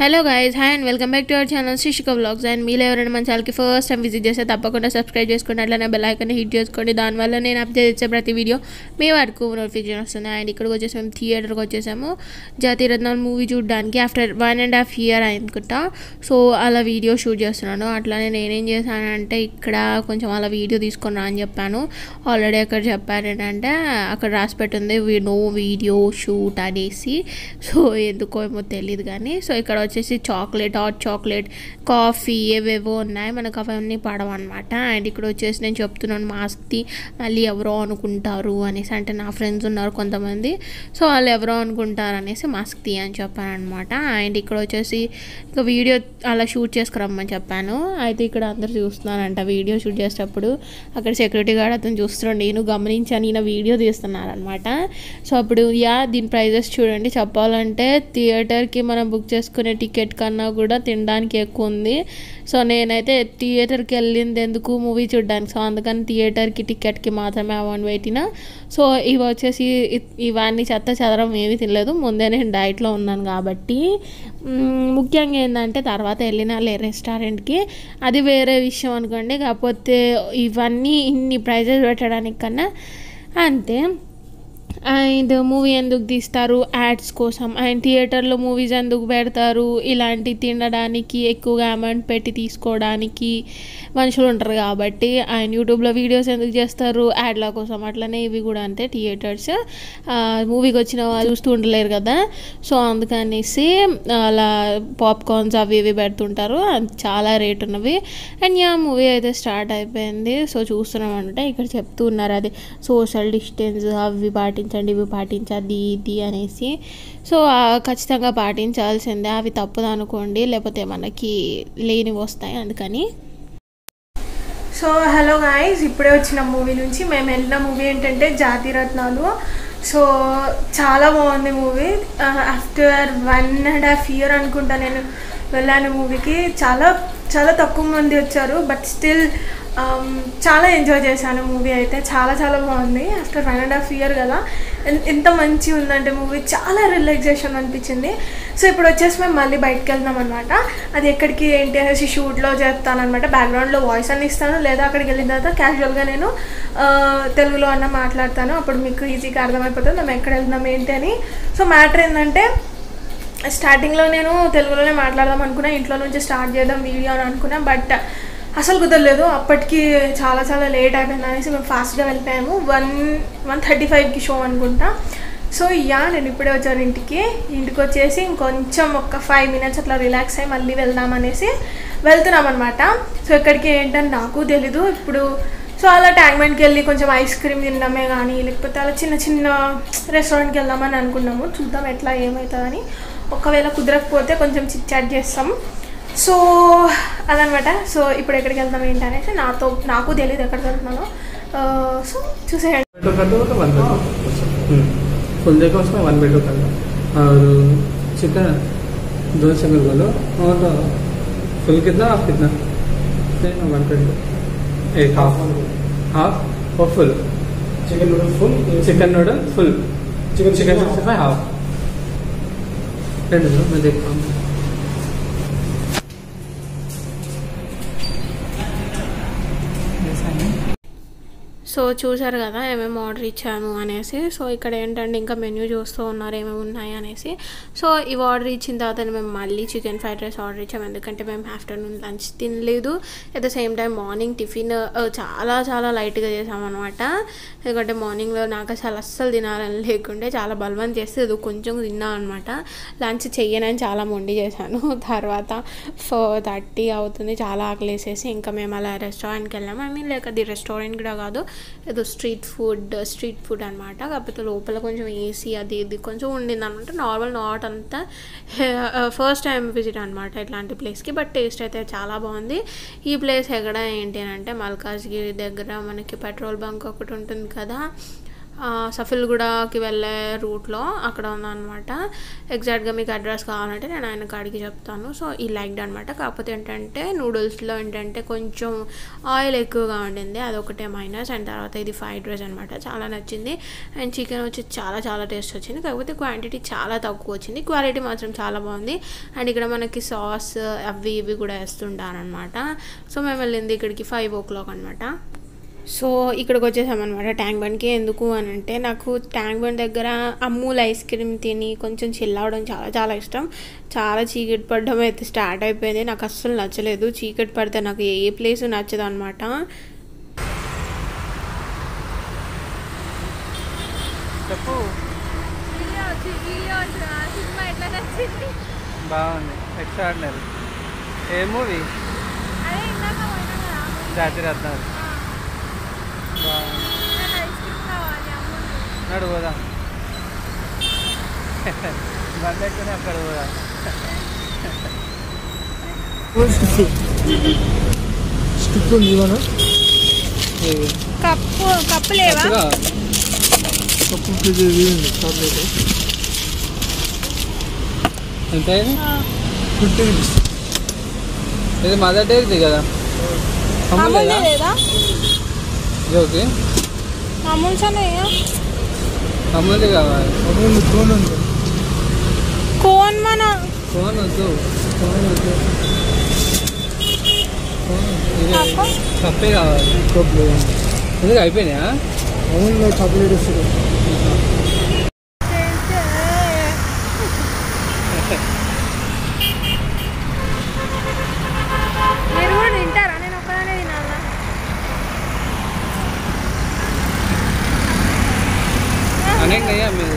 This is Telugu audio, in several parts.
Hello guys hi and welcome back to our channel Shishika vlogs and మీరు ఎవరైనా మన ఛానల్కి ఫస్ట్ టైం విజిట్ చేస్తే తప్పకుండా సబ్స్క్రైబ్ చేసుకోండి అట్లనే బెల్ ఐకాన్ హిట్ చేసుకోండి దానివల్ల నేను అప్డేట్ ఇచ్చే ప్రతి వీడియో మీ వరకు నోటిఫికేషన్ వస్తుంది అండ్ ఇక్కడికి వచ్చేసి మేము థియేటర్కి వచ్చేసాము జాతీయ రత్నాలు మూవీ చూడడానికి after one and half year అనుకుంటా సో అలా వీడియో షూట్ చేస్తున్నాను అట్లానే నేనేం చేశానంటే ఇక్కడ కొంచెం అలా వీడియో తీసుకొని రా అని చెప్పాను ఆల్రెడీ అక్కడ చెప్పారు ఏంటంటే అక్కడ రాసి పెట్టింది నో వీడియో షూట్ అనేసి సో ఎందుకో ఏమో తెలియదు కానీ సో ఇక్కడ వచ్చేసి చాక్లెట్ హాట్ చాక్లెట్ కాఫీ ఏవేవో ఉన్నాయి మనకు అవన్నీ పడవన్నమాట అండ్ ఇక్కడ వచ్చేసి నేను చెప్తున్నాను మాస్క్ది మళ్ళీ ఎవరో అనుకుంటారు అనేసి అంటే నా ఫ్రెండ్స్ ఉన్నారు కొంతమంది సో వాళ్ళు ఎవరో అనుకుంటారు అనేసి మాస్క్ తీ అని చెప్పాను అనమాట అండ్ ఇక్కడ వచ్చేసి ఇక వీడియో అలా షూట్ చేసుకురమ్మని చెప్పాను అయితే ఇక్కడ అందరు చూస్తున్నారంట వీడియో షూట్ చేసేటప్పుడు అక్కడ సెక్యూరిటీ గార్డ్ అతను చూస్తున్నాడు నేను గమనించాను ఈయన వీడియో తీస్తున్నారనమాట సో అప్పుడు యా దీని ప్రైజెస్ చూడండి చెప్పాలంటే థియేటర్కి మనం బుక్ చేసుకునే టికెట్ కన్నా కూడా తినడానికి ఎక్కువ ఉంది సో నేనైతే థియేటర్కి వెళ్ళింది ఎందుకు మూవీ చూడడానికి సో అందుకని థియేటర్కి టికెట్కి మాత్రమే అమౌంట్ పెట్టిన సో ఇవి వచ్చేసి ఇ- ఇవన్నీ చెత్త చెదరం ఏమీ తినలేదు ముందే నేను డైట్లో ఉన్నాను కాబట్టి మ్, ముఖ్యంగా ఏంటంటే తర్వాత వెళ్ళిన లే రెస్టారెంట్కి అది వేరే విషయం అనుకోండి కాకపోతే ఇవన్నీ ఇన్ని ప్రైజెస్ పెట్టడానికి కన్నా అంతే అండ్ మూవీ ఎందుకు తీస్తారు యాడ్స్ కోసం అండ్ థియేటర్లో మూవీస్ ఎందుకు పెడతారు ఇలాంటి తినడానికి ఎక్కువగా అమౌంట్ పెట్టి తీసుకోవడానికి మనుషులు ఉంటారు కాబట్టి అండ్ యూట్యూబ్లో వీడియోస్ ఎందుకు చేస్తారు యాడ్ల కోసం అట్లనే ఇవి కూడా అంతే థియేటర్స్ మూవీకి వచ్చిన వాళ్ళు చూస్తూ ఉండలేరు కదా సో అందుకనేసి అలా పాప్కార్న్స్ అవి ఇవి పెడుతుంటారు అది చాలా రేట్ ఉన్నవి అండ్ యా మూవీ అయితే స్టార్ట్ అయిపోయింది సో చూస్తున్నాం అంటే ఇక్కడ చెప్తూ ఉన్నారు అది సోషల్ డిస్టెన్స్ అవి పాటించండి ఇవి పాటించండి ఇది అనేసి సో ఆ, ఖచ్చితంగా పాటించాల్సిందే అవి తప్పదు అనుకోండి లేకపోతే మనకి లేనివి వస్తాయి అందుకని సో హలో గాయస్ ఇప్పుడే వచ్చిన మూవీ నుంచి మేము వెళ్ళిన మూవీ ఏంటంటే జాతిరత్నాలు సో చాలా బాగుంది movie after one and half year అనుకుంటా నేను వెళ్ళాను మూవీకి చాలా చాలా తక్కువ మంది వచ్చారు బట్ స్టిల్ చాలా ఎంజాయ్ చేశాను మూవీ అయితే చాలా చాలా బాగుంది after one and half year కదా ఎన్- ఎంత మంచి ఉందంటే మూవీ చాలా రిలాక్సేషన్ అనిపించింది సో ఇప్పుడు వచ్చేసి మేము మళ్ళీ బయటకు వెళ్దాం అనమాట అది ఎక్కడికి ఏంటి అనేసి షూట్లో చెప్తానమాట బ్యాక్గ్రౌండ్లో వాయిస్ అని ఇస్తాను లేదా అక్కడికి వెళ్ళిన తర్వాత క్యాజువల్గా నేను ఆ, తెలుగులో అన్న మాట్లాడతాను అప్పుడు మీకు ఈజీగా అర్థమైపోతుంది మేము ఎక్కడ వెళ్తున్నాం ఏంటి అని సో మ్యాటర్ ఏంటంటే స్టార్టింగ్లో నేను తెలుగులోనే మాట్లాడదాం అనుకున్నా ఇంట్లో నుంచి స్టార్ట్ చేద్దాం వీడియో అని అనుకున్నా బట్ అసలు కుదరలేదు అప్పటికి చాలా చాలా లేట్ అయిపోయింది అనేసి మేము ఫాస్ట్గా వెళ్ళిపోయాము వన్ వన్ థర్టీ ఫైవ్కి షో అనుకుంటా సో యా నేను ఇప్పుడే వచ్చాను ఇంటికి ఇంటికి వచ్చేసి ఇంకొంచెం ఒక ఫైవ్ మినిట్స్ అట్లా రిలాక్స్ అయ్యి మళ్ళీ వెళ్దాం అనేసి వెళ్తున్నాం అనమాట సో ఎక్కడికి ఏంటని నాకు తెలీదు ఇప్పుడు సో అలా ట్యాంక్మెంట్కి వెళ్ళి కొంచెం ఐస్ క్రీమ్ తినడమే కానీ లేకపోతే అలా చిన్న చిన్న రెస్టారెంట్కి వెళ్దామని అనుకున్నాము చూద్దాం ఎట్లా ఏమవుతుందని ఒకవేళ కుదరకపోతే కొంచెం చిట్ చాట్ చేస్తాం సో అదనమాట సో ఇప్పుడు ఎక్కడికి వెళ్తాం ఏంటి అనేసి నాతో నాకు తెలియదు ఎక్కడికి వెళ్తున్నానో ఆ, సో చూసేయండి बेड कर दो तो वन बेड फुल देखो उसमें वन बेड कर दो और चिकन दो सिंगल बोलो और फुल कितना हाफ कितना वन बेड एक हाफ हाफ और full chicken noodle full chicken noodle full chicken chicken sixty five half రెండు मैं देखता हूँ ऐसा है సో చూసారు కదా ఏమేమి ఆర్డర్ ఇచ్చాము అనేసి సో ఇక్కడ ఏంటంటే ఇంకా మెన్యూ చూస్తూ ఉన్నారు ఏమేమి ఉన్నాయి అనేసి సో ఇవి ఆర్డర్ ఇచ్చిన తర్వాత మేము మళ్ళీ చికెన్ ఫ్రైడ్ రైస్ ఆర్డర్ ఇచ్చాము ఎందుకంటే మేము ఆఫ్టర్నూన్ లంచ్ తినలేదు at the same time morning tiffin చాలా చాలా లైట్గా చేసామన్నమాట ఎందుకంటే మార్నింగ్లో నాకు అసలు అస్సలు తినాలని లేకుండే చాలా బలవంతం చేస్తే ఇది కొంచెం తిన్నా అనమాట లంచ్ చెయ్యనని చాలా మొండి చేశాను తర్వాత ఫోర్ థర్టీ అవుతుంది చాలా ఆకలేసేసి ఇంకా మేము అలా రెస్టారెంట్కి వెళ్ళాము ఐ మీన్ లైక్ అది రెస్టారెంట్ కూడా కాదు ఏదో స్ట్రీట్ ఫుడ్ స్ట్రీట్ ఫుడ్ అనమాట కాకపోతే లోపల కొంచెం ఏసీ అది ఇది కొంచెం ఉండింది అనమాట నార్మల్ నాట్ అంతా ఫస్ట్ టైం విజిట్ అనమాట ఇట్లాంటి ప్లేస్కి బట్ టేస్ట్ అయితే చాలా బాగుంది ఈ ప్లేస్ ఎక్కడ ఏంటి అని అంటే మల్కాజ్గిరి దగ్గర మనకి పెట్రోల్ బంక్ ఒకటి ఉంటుంది కదా సఫిల్గూడకి వెళ్ళే రూట్లో అక్కడ ఉందన్నమాట ఎగ్జాక్ట్గా మీకు అడ్రస్ కావాలంటే నేను ఆయన కాడికి చెప్తాను సో ఈ లైక్డ్ అనమాట కాకపోతే ఏంటంటే నూడిల్స్లో ఏంటంటే కొంచెం ఆయిల్ ఎక్కువగా ఉండింది అదొకటే మైనస్ అండ్ తర్వాత ఇది ఫ్రైడ్ రైస్ అనమాట చాలా నచ్చింది అండ్ చికెన్ వచ్చి చాలా చాలా టేస్ట్ వచ్చింది కాకపోతే క్వాంటిటీ చాలా తక్కువ వచ్చింది క్వాలిటీ మాత్రం చాలా బాగుంది అండ్ ఇక్కడ మనకి సాస్ అవి ఇవి కూడా వేస్తుంటారనమాట సో మేము వెళ్ళింది ఇక్కడికి ఫైవ్ ఓ క్లాక్ అనమాట సో ఇక్కడికి వచ్చేసామన్నమాట ట్యాంక్ బండ్కి ఎందుకు అని అంటే నాకు ట్యాంక్ బండ్ దగ్గర అమూల్ ఐస్ క్రీమ్ తిని కొంచెం చిల్ అవడం చాలా చాలా ఇష్టం చాలా చీకటి పడడం అయితే స్టార్ట్ అయిపోయింది నాకు అస్సలు నచ్చలేదు చీకటి పడితే నాకు ఏ ప్లేస్ నచ్చదు అనమాట చెప్పు బాగుంది ఎక్స్ట్రాడినరీ ఏ మూవీ జాతి రత్నాలు బాగుంది నడు పోదాం బండి ఎక్కునే అక్కడ పోదాం స్టిక్ ఉంది ఇవ్వనా ఇది కప్పు కప్పు లేవా కప్పుగా కప్పు ఫ్రిడ్జ్ ఇది ఉంది చాక్లెట్ ఎంత అయింది ఫిఫ్టీ రూపీస్ ఇది మదర్ డేది కదా అమ్ముల్ అమూల్ లేదా లేదా జోకి అమూల్ సన్నయ్య అమ్ముల్ది కావాలి అమూల్ కోన్ ఉంది కోన్ మన ఫోన్ వద్దు కోన్ ఉంది ఇది కప్పు? కప్పే కావాలి కప్ లేదు ఎందుకు అయిపోయినాయా అమూల్లో చాక్లెట్ వస్తుంది మీరు కూడా తింటారా నేను ఒక్కదానే తినాలా అనేక అయ్యా మీరు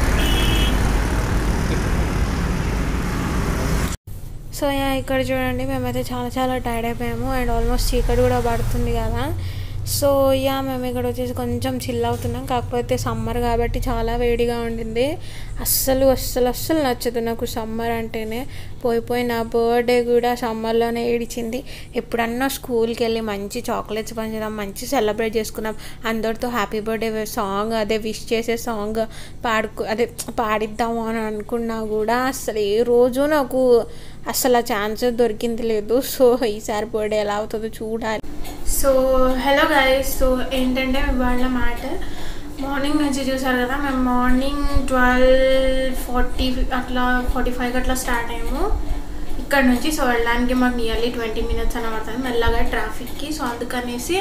సో యా ఇక్కడ చూడండి మేమైతే చాలా చాలా టైర్డ్ అయిపోయాము అండ్ ఆల్మోస్ట్ చీకటి కూడా పడుతుంది కదా సో యా మేము ఇక్కడ వచ్చేసి కొంచెం చిల్ అవుతున్నాం కాకపోతే సమ్మర్ కాబట్టి చాలా వేడిగా ఉండింది అస్సలు అస్సలు అస్సలు నచ్చదు నాకు సమ్మర్ అంటేనే పోయి పోయి నా బర్త్డే కూడా సమ్మర్లోనే ఏడిచింది ఎప్పుడన్నా స్కూల్కి వెళ్ళి మంచి చాక్లెట్స్ పంచుదాం మంచి సెలబ్రేట్ చేసుకున్నాం అందరితో హ్యాపీ బర్త్డే సాంగ్ అదే విష్ చేసే సాంగ్ పాడుకు అదే పాడిద్దాము అని అనుకున్నా కూడా అసలు ఏ రోజు నాకు అసలు ఆ ఛాన్స్ దొరికింది లేదు సో ఈసారి బర్త్డే ఎలా అవుతుందో చూడాలి సో హలో గైస్ సో ఏంటంటే వాళ్ళ మ్యాటర్ మార్నింగ్ నుంచి చూసారు కదా మేము మార్నింగ్ ట్వెల్వ్ ఫార్టీ అట్లా ఫార్టీ ఫైవ్కి అట్లా స్టార్ట్ అయ్యాము ఇక్కడ నుంచి సో వెళ్ళడానికి మాకు నియర్లీ ట్వంటీ మినిట్స్ అని పడుతుంది మెల్లగా ట్రాఫిక్కి సో అందుకనేసి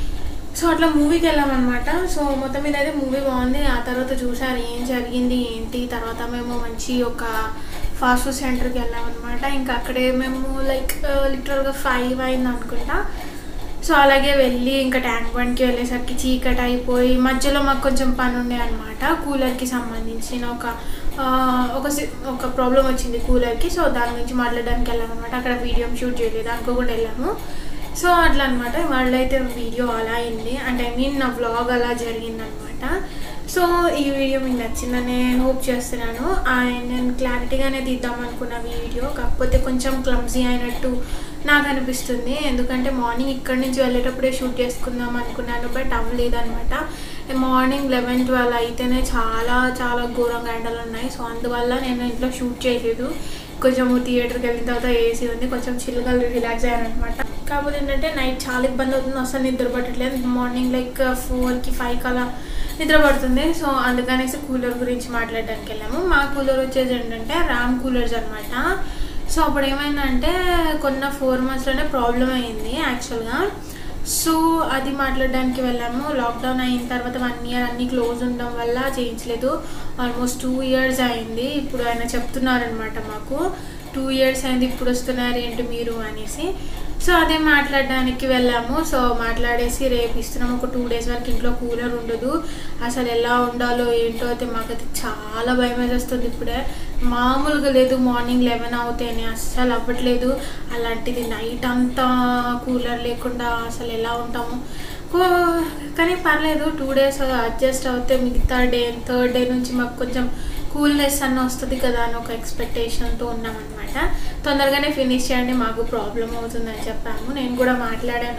సో అట్లా మూవీకి వెళ్ళామన్నమాట సో మొత్తం మీద అయితే మూవీ బాగుంది ఆ తర్వాత చూసారు ఏం జరిగింది ఏంటి తర్వాత మేము మంచి ఒక ఫాస్ట్ ఫుడ్ సెంటర్కి వెళ్ళామన్నమాట ఇంకా అక్కడే మేము లైక్ లిటరల్గా ఫైవ్ అయింది అనుకుంటా సో అలాగే వెళ్ళి ఇంకా ట్యాంక్ బండ్కి వెళ్ళేసరికి చీకటి అయిపోయి మధ్యలో మాకు కొంచెం పని ఉండే అనమాట కూలర్కి సంబంధించిన ఒక ఆ, ఒక సి- ఒక ప్రాబ్లం వచ్చింది కూలర్కి సో దాని గురించి మాట్లాడడానికి వెళ్ళామన్నమాట అక్కడ వీడియో షూట్ చేయలేదు అనుకోకుండా వెళ్ళాము సో అట్లా అనమాట వాళ్ళైతే వీడియో అలా అయింది అంటే ఐ మీన్ నా వ్లాగ్ అలా జరిగిందనమాట సో ఈ వీడియో మీకు నచ్చిందని హోప్ చేస్తున్నాను అండ్ నేను క్లారిటీగానే తీద్దాం అనుకున్న వీడియో కాకపోతే కొంచెం క్లమ్జీ అయినట్టు నాకు అనిపిస్తుంది ఎందుకంటే మార్నింగ్ ఇక్కడి నుంచి వెళ్ళేటప్పుడే షూట్ చేసుకుందాం అనుకున్నాను బట్ అవ్వలేదన్నమాట మార్నింగ్ లెవెన్ ట్వెల్వ్ అయితేనే చాలా చాలా ఘోరంగా ఎండలు ఉన్నాయి సో అందువల్ల నేను ఇంట్లో షూట్ చేయలేదు కొంచెం థియేటర్కి వెళ్ళిన తర్వాత ఏసీ ఉంది కొంచెం చిల్గా రిలాక్స్ అయ్యాను అనమాట కాకపోతే ఏంటంటే నైట్ చాలా ఇబ్బంది అవుతుంది అసలు నిద్ర పట్టట్లేదు మార్నింగ్ లైక్ ఫోర్కి ఫైవ్కి అలా నిద్ర పడుతుంది సో అందుకనేసి కూలర్ గురించి మాట్లాడడానికి వెళ్ళాము మా కూలర్ వచ్చేసి ఏంటంటే రామ్ కూలర్స్ అనమాట సో అప్పుడు ఏమైందంటే కొన్న ఫోర్ మంత్స్లోనే ప్రాబ్లం అయింది యాక్చువల్గా సో అది మాట్లాడడానికి వెళ్ళాము లాక్డౌన్ అయిన తర్వాత వన్ ఇయర్ అన్ని క్లోజ్ ఉండడం వల్ల చేయించలేదు ఆల్మోస్ట్ టూ ఇయర్స్ అయింది ఇప్పుడు ఆయన చెప్తున్నారనమాట మాకు టూ ఇయర్స్ అయింది ఇప్పుడు వస్తున్నారు ఏంటి మీరు అనేసి సో అదే మాట్లాడడానికి వెళ్ళాము సో మాట్లాడేసి రేపు ఇస్తున్నాము ఒక టూ డేస్ వరకు ఇంట్లో కూలర్ ఉండదు అసలు ఎలా ఉండాలో ఏంటో అయితే మాకైతే చాలా భయం వేసేస్తుంది ఇప్పుడే మామూలుగా లేదు మార్నింగ్ లెవెన్ అవుతేనే అస్సలు అవ్వట్లేదు అలాంటిది నైట్ అంతా కూలర్ లేకుండా అసలు ఎలా ఉంటాము కో- కానీ పర్లేదు టూ డేస్ అడ్జస్ట్ అవుతే మిగతా డే థర్డ్ డే నుంచి మాకు కొంచెం కూల్నెస్ అన్న వస్తుంది కదా అని ఒక ఎక్స్పెక్టేషన్తో ఉన్నామన్నమాట తొందరగానే ఫినిష్ చేయండి మాకు ప్రాబ్లం అవుతుందని చెప్పాము నేను కూడా మాట్లాడాను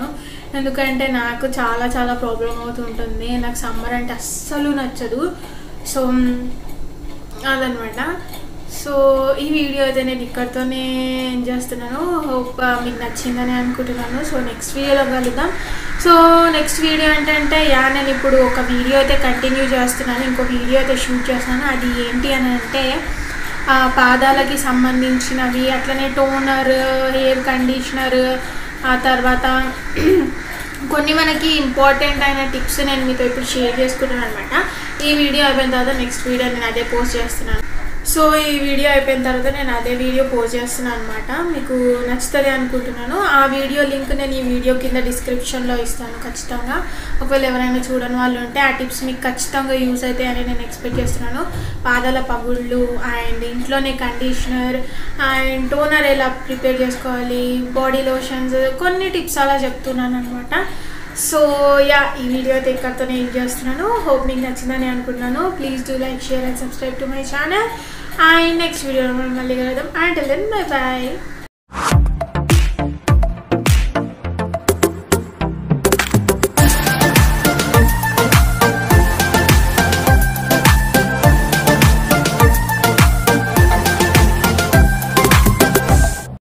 ఎందుకంటే నాకు చాలా చాలా ప్రాబ్లం అవుతుంటుంది నాకు సమ్మర్ అంటే అస్సలు నచ్చదు సో అదనమాట సో ఈ వీడియో అయితే నేను ఇక్కడితోనే ఏం చేస్తున్నాను హోప్ మీకు నచ్చిందని అనుకుంటున్నాను సో నెక్స్ట్ వీడియోలో కలుద్దాం సో నెక్స్ట్ వీడియో ఏంటంటే యా నేను ఇప్పుడు ఒక వీడియో అయితే కంటిన్యూ చేస్తున్నాను ఇంకో వీడియో అయితే షూట్ చేస్తున్నాను అది ఏంటి అని అంటే ఆ, పాదాలకి సంబంధించినవి అట్లనే టోనర్ హెయిర్ కండిషనర్ ఆ తర్వాత కొన్ని మనకి ఇంపార్టెంట్ అయిన టిప్స్ నేను మీతో ఇప్పుడు షేర్ చేసుకుంటాను అనమాట ఈ వీడియో అయిపోయిన తర్వాత నెక్స్ట్ వీడియో నేను అదే పోస్ట్ చేస్తున్నాను సో ఈ వీడియో అయిపోయిన తర్వాత నేను అదే వీడియో పోస్ట్ చేస్తున్నాను అనమాట మీకు నచ్చుతుంది అనుకుంటున్నాను ఆ వీడియో లింక్ నేను ఈ వీడియో కింద డిస్క్రిప్షన్లో ఇస్తాను ఖచ్చితంగా ఒకవేళ ఎవరైనా చూడని వాళ్ళు ఉంటే ఆ టిప్స్ మీకు ఖచ్చితంగా యూస్ అవుతాయని నేను ఎక్స్పెక్ట్ చేస్తున్నాను పాదాల పగుళ్ళు అండ్ ఇంట్లోనే కండిషనర్ అండ్ టోనర్ ఎలా ప్రిపేర్ చేసుకోవాలి బాడీ లోషన్స్ కొన్ని టిప్స్ అలా చెప్తున్నాను అనమాట సో యా ఈ వీడియో అయితే ఇక్కడితో నేను చేస్తున్నాను హోప్ మీకు నచ్చిందని అనుకుంటున్నాను please do like share and subscribe to my channel and next video మళ్ళీ కలుద్దాం అండ్ దెన్ బై బాయ్